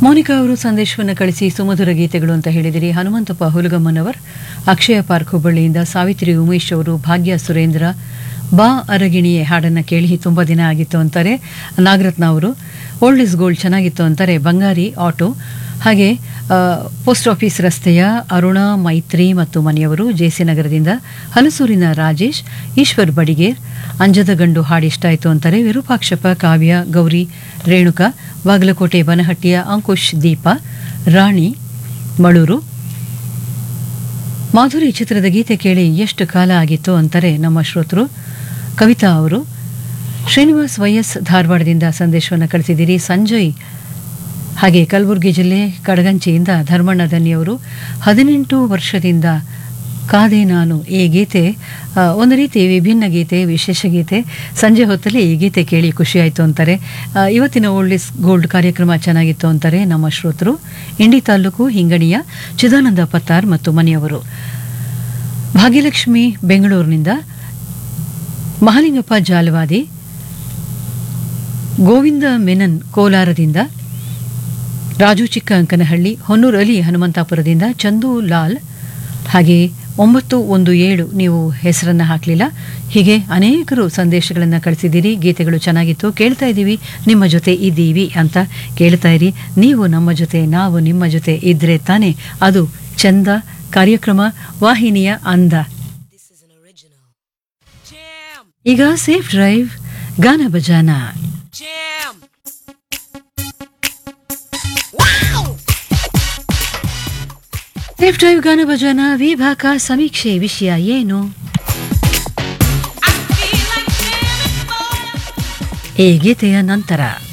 ಮೋನಿಕಾ ಅವರು ಸಂದೇಶವನ್ನು ಕಳಿಸಿ ಸುಮಧುರ ಗೀತೆಗಳು ಅಂತ ಹೇಳಿದಿರಿ ಹನುಮಂತಪ್ಪ ಹುಲಗಮ್ಮನವರ್ ಅಕ್ಷಯ ಪಾರ್ಕ್ ಹುಬ್ಬಳ್ಳಿಯಿಂದ ಸಾವಿತ್ರಿ ಉಮೇಶ್ ಅವರು ಭಾಗ್ಯ ಸುರೇಂದ್ರ ಬಾ ಅರಗಿಣಿಯೇ ಹಾಡನ್ನು ಕೇಳಿ ತುಂಬ ದಿನ ಆಗಿತ್ತು ಅಂತಾರೆ ನಾಗರತ್ನ ಅವರು ಓಲ್ಡ್ ಇಸ್ ಗೋಲ್ಡ್ ಚೆನ್ನಾಗಿತ್ತು ಅಂತಾರೆ ಬಂಗಾರಿ ಆಟೋ ಹಾಗೆ ಆ, ಪೋಸ್ಟ್ ಆಫೀಸ್ ರಸ್ತೆಯ ಅರುಣ ಮೈತ್ರಿ ಮತ್ತು ಮನೆಯವರು ಜೆಸಿ ನಗರದಿಂದ ಹಲಸೂರಿನ ರಾಜೇಶ್ ಈಶ್ವರ್ ಬಡಿಗೇರ್ ಅಂಜದ ಗಂಡು ಹಾಡು ಇಷ್ಟ ಆಯಿತು ಅಂತಾರೆ ವಿರೂಪಾಕ್ಷಪ್ಪ ಕಾವ್ಯ ಗೌರಿ ರೇಣುಕಾ ಬಾಗಲಕೋಟೆ ಬನಹಟ್ಟಿಯ ಅಂಕುಶ್ ದೀಪ ರಾಣಿ ಮಳೂರು ಮಾಧುರಿ ಚಿತ್ರದ ಗೀತೆ ಕೇಳಿ ಎಷ್ಟು ಕಾಲ ಆಗಿತ್ತು ಅಂತಾರೆ ನಮ್ಮ ಶ್ರೋತೃ ಕವಿತಾ ಅವರು ಶ್ರೀನಿವಾಸ್ ವೈಎಸ್ ಧಾರವಾಡದಿಂದ ಸಂದೇಶವನ್ನು ಕಳಿಸಿದ್ದೀರಿ ಸಂಜಯ್ ಹಾಗೆ ಕಲಬುರಗಿ ಜಿಲ್ಲೆ ಕಡಗಂಚಿಯಿಂದ ಧರ್ಮಣ್ಣ ದನ್ನಿಯವರು ಹದಿನೆಂಟು ವರ್ಷದಿಂದ ಕಾದೆ ನಾನು ಈ ಗೀತೆ ಆ, ಒಂದು ರೀತಿ ವಿಭಿನ್ನ ಗೀತೆ ವಿಶೇಷ ಗೀತೆ ಸಂಜೆ ಹೊತ್ತಲ್ಲಿ ಈ ಗೀತೆ ಕೇಳಿ ಖುಷಿಯಾಯಿತು ಅಂತಾರೆ ಆ, ಇವತ್ತಿನ ಓಲ್ಡ್ ಇಸ್ ಗೋಲ್ಡ್ ಕಾರ್ಯಕ್ರಮ ಚೆನ್ನಾಗಿತ್ತು ಅಂತಾರೆ ನಮ್ಮ ಶ್ರೋತೃ ಇಂಡಿ ತಾಲೂಕು ಹಿಂಗಣಿಯ ಚಿದಾನಂದ ಪತ್ತಾರ್ ಮತ್ತು ಮನೆಯವರು ಭಾಗ್ಯಲಕ್ಷ್ಮಿ ಬೆಂಗಳೂರಿನಿಂದ ಮಹಾಲಿಂಗಪ್ಪ ಜಾಲವಾದಿ ಗೋವಿಂದ ಮೆನನ್ ಕೋಲಾರದಿಂದ ರಾಜು ಚಿಕ್ಕ ಅಂಕನಹಳ್ಳಿ ಹೊನ್ನೂರು ಅಲಿ ಹನುಮಂತಾಪುರದಿಂದ ಚಂದು ಲಾಲ್ ಹಾಗೆ ಒಂಬತ್ತು ಒಂದು ಏಳು ನೀವು ಹೆಸರನ್ನು ಹಾಕಲಿಲ್ಲ ಹೀಗೆ ಅನೇಕರು ಸಂದೇಶಗಳನ್ನು ಕಳಿಸಿದ್ದೀರಿ ಗೀತೆಗಳು ಚೆನ್ನಾಗಿತ್ತು ಕೇಳ್ತಾ ಇದ್ದೀವಿ ನಿಮ್ಮ ಜೊತೆ ಇದ್ದೀವಿ ಅಂತ ಕೇಳ್ತಾ ಇರಿ ನೀವು ನಮ್ಮ ಜೊತೆ ನಾವು ನಿಮ್ಮ ಜೊತೆ ಇದ್ರೆ ತಾನೇ ಅದು ಚಂದ ಕಾರ್ಯಕ್ರಮ ವಾಹಿನಿಯ ಅಂದ Jam, ಈಗ ಸೇಫ್ ಡ್ರೈವ್ ಗಾನ ಬಜಾನ jam. Wow! ಸೇಫ್ ಡ್ರೈವ್ ಗಾನ ಬಜಾನ ವಿಭಾಗ ಸಮೀಕ್ಷೆ ವಿಷಯ ಏನು I feel like jamming for ಈ ಗೀತೆಯ ನಂತರ